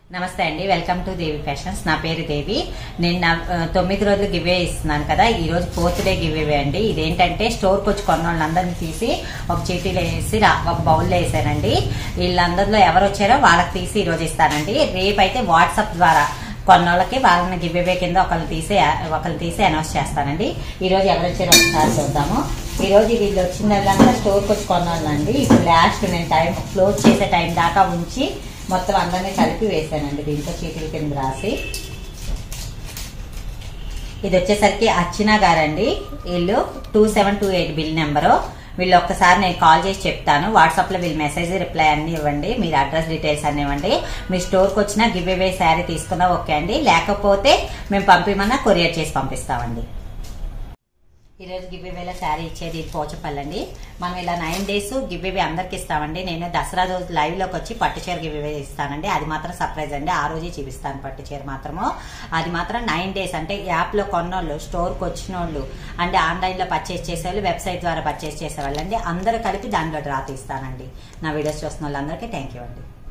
నమస్తే అండి welcome to Devi fashions నా పేరు దేవి నేను నా ఆ, తొమ్మిది రోజులు గివ్వే ఇస్తున్నాను కదా ఈ రోజు ఫోర్త్ డే గివ్వే అండి ఇదేంటంటే స్టోర్కి వచ్చి కొన్న వాళ్ళందరినీ తీసి ఒక చీటీలో వేసి రా- ఒక బౌల్లో వేసానండి వీళ్ళందరిలో ఎవరు వచ్చారో వాళ్ళకి తీసి ఈ రోజు ఇస్తానండి రేపు అయితే వాట్సాప్ ద్వారా కొన్న వాళ్ళకి వాళ్ళని గివ్వే కింద ఒకరిని తీసి ఒకరిని తీసి అనౌన్స్ చేస్తానండి ఈ రోజు ఎవరు వచ్చారో ఒకసారి చూద్దాము ఈ రోజు వీళ్ళు వచ్చిన వాళ్ళంతా స్టోర్కి వచ్చి కొన్న వాళ్ళండి ఇప్పుడు లాస్ట్ నేను టైం క్లోజ్ చేసే టైం దాకా ఉంచి మొత్తం అందరినీ కలిపి వేసానండి దీంట్లో చీటీల కింద రాసి ఇది వచ్చేసరికి అర్చన గారండి వీళ్ళు two seven two eight bill number వీళ్ళు ఒక్కసారి నేను కాల్ చేసి చెప్తాను వాట్సాప్ లో వీళ్ళు మెసేజ్ రిప్లై అన్ని ఇవ్వండి మీరు అడ్రస్ డీటెయిల్స్ అన్ని ఇవ్వండి మీ స్టోర్కి వచ్చినా గివ్ అవే శారీ తీసుకున్నా ఓకే అండి లేకపోతే మేము పంపిమన్నా కొరియర్ చేసి పంపిస్తామండి ఈ రోజు గివ్ అవేలో శారీ ఇచ్చేది పోచపల్లండి మనం ఇలా నైన్ డేస్ గివ్ అవే అందరికి ఇస్తామండి నేను దసరా రోజు లైవ్ లోకి వచ్చి పట్టు చీర గివ్ అవే ఇస్తానండి అది మాత్రం సర్ప్రైజ్ అండి ఆ రోజే చూపిస్తాను పట్టు చీర మాత్రము అది మాత్రం నైన్ డేస్ అంటే యాప్ లో కొన్నోళ్ళు స్టోర్ కి వచ్చిన వాళ్ళు అంటే ఆన్లైన్ లో పర్చేస్ చేసేవాళ్ళు వెబ్సైట్ ద్వారా పర్చేస్ చేసేవాళ్ళు అండి అందరూ కలిపి దాంట్లో డ్రా తీస్తానండి నా వీడియోస్ చూస్తున్న వాళ్ళందరికీ థ్యాంక్ యూ అండి